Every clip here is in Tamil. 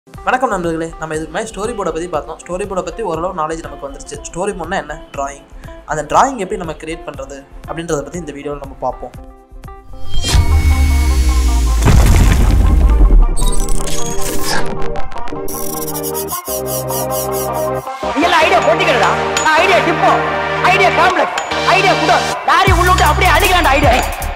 வணக்கம் நண்பர்களே நம்ம இதுக்கு மாதிரி ஸ்டோரி போர்டை பற்றி பார்த்தோம் ஸ்டோரி போர்டை பற்றி ஓரளவு நாலேஜ் நமக்கு வந்துருச்சு ஸ்டோரி போர்ட்னா என்ன டிராயிங் அந்த டிராயிங் எப்படி நம்ம கிரியேட் பண்ணுறது அப்படின்றத பற்றி இந்த வீடியோவில் நம்ம பார்ப்போம் இதெல்லாம் ஐடியா கொட்டிக்கிறதா நான் idea depot idea complex idea குடோ லாரி உள்ளுட்டு அப்படியே அடிக்கிறான் ஐடியா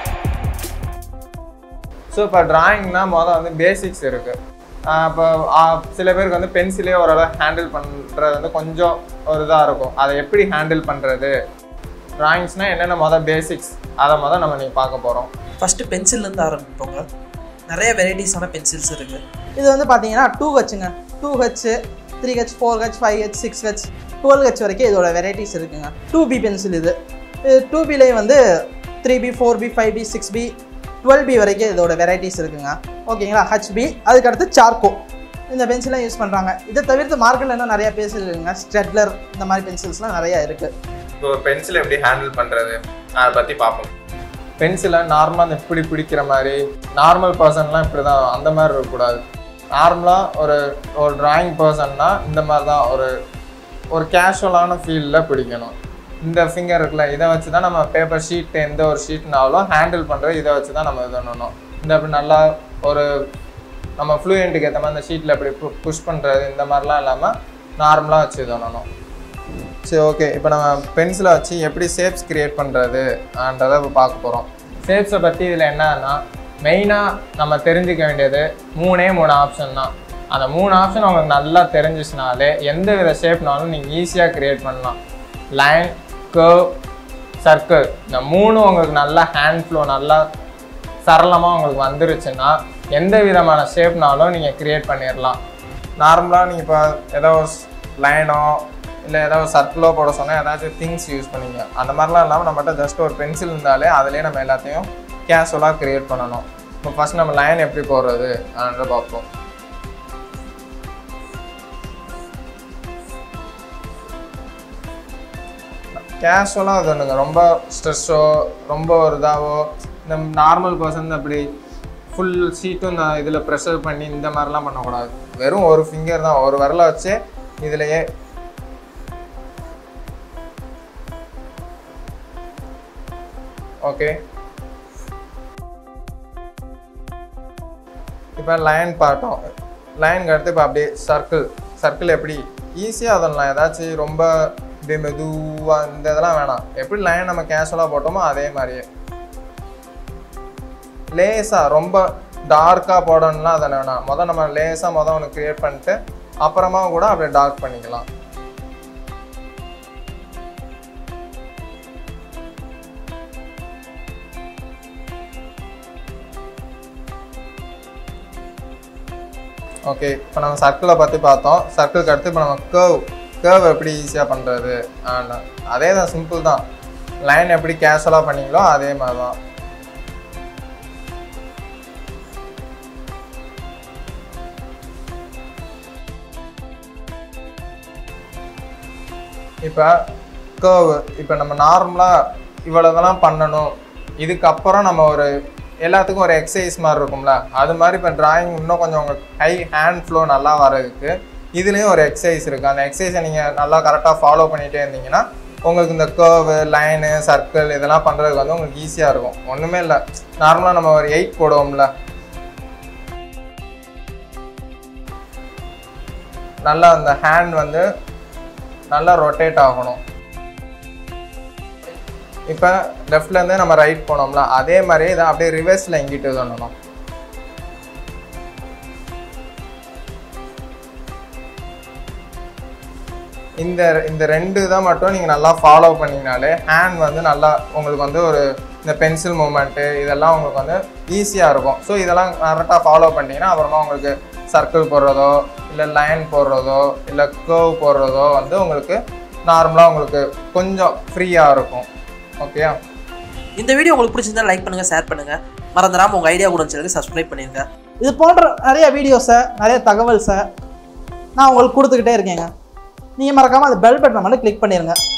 ஸோ இப்போ டிராயிங்னா மொதல் வந்து பேசிக்ஸ் இருக்குது இப்போ சில பேருக்கு வந்து பென்சிலே ஓரளவு ஹேண்டில் பண்ணுறது வந்து கொஞ்சம் ஒரு இதாக இருக்கும் அதை எப்படி ஹேண்டில் பண்ணுறது டிராயிங்ஸ்னால் என்னென்ன மொதல் பேசிக்ஸ் அதை மொதல் நம்ம நீங்கள் பார்க்க போகிறோம் ஃபஸ்ட்டு பென்சில்லேருந்து ஆரம்பிப்போங்க நிறைய வெரைட்டிஸான பென்சில்ஸ் இருக்குது இது வந்து பார்த்தீங்கன்னா டூ ஹெச்சுங்க two H three H four H five H six H twelve H வரைக்கும் இதோட வெரைட்டிஸ் இருக்குங்க டூ பி பென்சில் இது இது டூ பிலேயே வந்து three B four B five B six B twelve B வரைக்கும் இதோட வெரைட்டிஸ் இருக்குங்க ஓகேங்களா ஹெச்பி அதுக்கடுத்து சார்கோ இந்த பென்சிலாம் யூஸ் பண்ணுறாங்க இதை தவிர்த்து மார்க்கெட்டில் இன்னும் நிறைய பென்சில் இருக்குங்க ஸ்ட்ரெட்லர் இந்த மாதிரி பென்சில்ஸ்லாம் நிறையா இருக்குது இப்போ ஒரு பென்சில் எப்படி ஹேண்டில் பண்ணுறது அதை பற்றி பார்ப்போம் பென்சிலை நார்மலாக அந்த இப்படி பிடிக்கிற மாதிரி நார்மல் பர்சன்லாம் இப்படி தான் அந்த மாதிரி இருக்கக்கூடாது நார்மலாக ஒரு ஒரு டிராயிங் பர்சன்னா இந்த மாதிரி தான் ஒரு ஒரு கேஷுவலான ஃபீல்டில் பிடிக்கணும் இந்த ஃபிங்கர் இருக்குல்ல இதை வச்சு தான் நம்ம பேப்பர் ஷீட் எந்த ஒரு ஷீட்னாலும் ஹேண்டில் பண்ணுறது இதை வச்சு தான் நம்ம இது பண்ணணும் இந்த அப்படி நல்லா ஒரு நம்ம ஃப்ளூயண்ட்டுக்கு ஏற்ற மாதிரி இந்த ஷீட்டில் இப்படி புஷ் பண்ணுறது இந்த மாதிரிலாம் இல்லாமல் நார்மலாக வச்சு இது பண்ணணும் சரி ஓகே இப்போ நம்ம பென்சிலை வச்சு எப்படி ஷேப்ஸ் கிரியேட் பண்ணுறதுன்றதை இப்போ பார்க்க போகிறோம் ஷேப்ஸை பற்றி இதில் என்னன்னா மெயினாக நம்ம தெரிஞ்சுக்க வேண்டியது மூணே மூணு ஆப்ஷன் தான் அந்த மூணு ஆப்ஷன் உங்களுக்கு நல்லா தெரிஞ்சிச்சுனாலே எந்த வித ஷேப்னாலும் நீங்கள் ஈஸியாக கிரியேட் பண்ணலாம் லைன் கர்வ் சர்க்கிள் இந்த மூணு உங்களுக்கு நல்லா ஹேண்ட் ஃப்ளோ நல்லா சரளமாக உங்களுக்கு வந்துருச்சுன்னா எந்த விதமான ஷேப்னாலும் நீங்கள் கிரியேட் பண்ணிடலாம் நார்மலாக நீங்கள் இப்போ ஏதோ லைனோ இல்லை ஏதாவது சர்க்கிளோ போட சொன்னால் ஏதாச்சும் திங்ஸ் யூஸ் பண்ணிங்க அந்த மாதிரிலாம் இல்லாமல் நம்மகிட்ட ஜஸ்ட் ஒரு பென்சில் இருந்தாலே அதிலே நம்ம எல்லாத்தையும் கேஷுவலாக க்ரியேட் பண்ணணும் இப்போ ஃபஸ்ட் நம்ம லைன் எப்படி போடுறது அதை பார்ப்போம் கேஷுவலாக இது ஒன்றுங்க ரொம்ப ஸ்ட்ரெஸ்ஸோ ரொம்ப ஒரு இதாவோ இந்த நார்மல் பர்சன் அப்படி ஃபுல் சீட்டும் இந்த இதில் ப்ரெஷர் பண்ணி இந்த மாதிரிலாம் பண்ணக்கூடாது வெறும் ஒரு ஃபிங்கர் தான் ஒரு விரலை வச்சு இதுலையே ஓகே இப்போ லைன் பார்த்தோம் லைனுக்கு அடுத்து இப்போ அப்படியே சர்க்கிள் சர்க்கிள் எப்படி ஈஸியாக அதெல்லாம் ஏதாச்சும் ரொம்ப இப்படியே மெதுவாக இந்த இதெல்லாம் வேணாம் எப்படி லைன் நம்ம கேஷுவலாக போட்டோமோ அதே மாதிரியே லேஸாக ரொம்ப டார்க்காக போடணும்லாம் அதை வேணாம் மொதல் நம்ம லேஸாக மொதல் ஒன்று க்ரியேட் பண்ணிட்டு அப்புறமா கூட அப்படியே டார்க் பண்ணிக்கலாம் ஓகே இப்போ நம்ம சர்க்கிளை பற்றி பார்த்தோம் சர்க்கிளுக்கு அடுத்து இப்போ நம்ம கேர்வ் கேர்வ் எப்படி ஈஸியாக பண்ணுறது அதே தான் சிம்பிள் தான் லைன் எப்படி கேஷுவலாக பண்ணீங்களோ அதே மாதிரி தான் இப்போ கேர்வ் இப்போ நம்ம நார்மலாக இவ்வளோதெல்லாம் பண்ணணும் இதுக்கப்புறம் நம்ம ஒரு எல்லாத்துக்கும் ஒரு எக்ஸசைஸ் மாதிரி இருக்கும்ல அது மாதிரி இப்போ டிராயிங் இன்னும் கொஞ்சம் உங்களுக்கு ஹை ஹேண்ட் ஃப்ளோ நல்லா வர்றதுக்கு இதுலேயும் ஒரு எக்ஸசைஸ் இருக்குது அந்த எக்ஸசைஸை நீங்கள் நல்லா கரெக்டாக ஃபாலோ பண்ணிகிட்டே இருந்தீங்கன்னா உங்களுக்கு இந்த கேர்வு லைனு சர்க்கிள் இதெல்லாம் பண்ணுறதுக்கு வந்து உங்களுக்கு ஈஸியாக இருக்கும் ஒன்றுமே இல்லை நார்மலாக நம்ம ஒரு எயிட் போடுவோம்ல நல்லா அந்த ஹேண்ட் வந்து நல்லா ரொட்டேட் ஆகணும் இப்போ லெஃப்ட்லேருந்து நம்ம ரைட் போனோம்ல அதே மாதிரி இதை அப்படியே ரிவர்ஸில் எங்கிட்டு பண்ணணும் இந்த இந்த ரெண்டு இதை மட்டும் நீங்கள் நல்லா ஃபாலோ பண்ணிங்கனாலே ஹேண்ட் வந்து நல்லா உங்களுக்கு வந்து ஒரு இந்த பென்சில் மூமெண்ட்டு இதெல்லாம் உங்களுக்கு வந்து ஈஸியாக இருக்கும் ஸோ இதெல்லாம் கரெக்டாக ஃபாலோ பண்ணிட்டீங்கன்னா அப்புறமா உங்களுக்கு சர்க்கிள் போடுறதோ இல்லை லைன் போடுறதோ இல்லை கர்வ் போடுறதோ வந்து உங்களுக்கு நார்மலாக உங்களுக்கு கொஞ்சம் ஃப்ரீயாக இருக்கும் ஓகேயா இந்த வீடியோ உங்களுக்கு பிடிச்சிருந்தா லைக் பண்ணுங்கள் ஷேர் பண்ணுங்கள் மறந்துடாமல் உங்கள் ஐடியா கூட சேனலுக்கு சப்ஸ்கிரைப் பண்ணிடுங்க இது போன்ற நிறைய வீடியோஸை நிறைய தகவல்ஸை நான் உங்களுக்கு கொடுத்துக்கிட்டே இருக்கேங்க நீங்கள் மறக்காமல் அந்த பெல் பட்டனை மட்டும் கிளிக் பண்ணிடுங்க